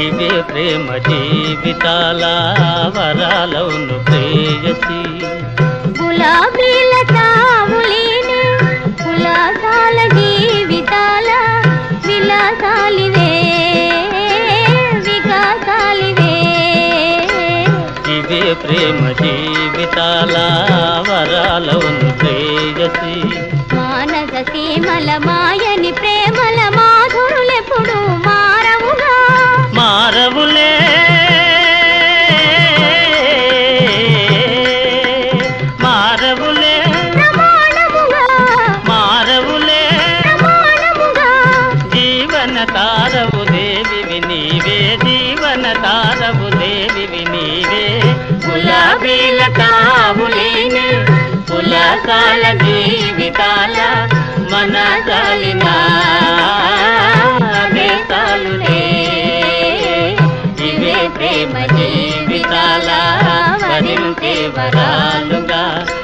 ఇవే ప్రేమ జీవితాల వరాలవును ప్రేయసి గులాబీల తావులేని ఉల్లాసాల జీవితాల విలాసాలివే వికాసాలివే ఇవే ప్రేమ జీవితాల వరాలవును ప్రేయసి మానస సీమల మాయని ప్రేమల మాధురులెప్పుడు మారవుగా మారవులే మారవులే ప్రమాణముగా మారవులే ప్రమాణముగా జీవన తారవు దేవివి నీవే జీవన తారవు దేవివి నీవే గులాబీల తావులేని పులసాల జీవితాల మన చాలిన దేశాలులే ఇవే ప్రేమ జీవితాల వరించే వరాలుగా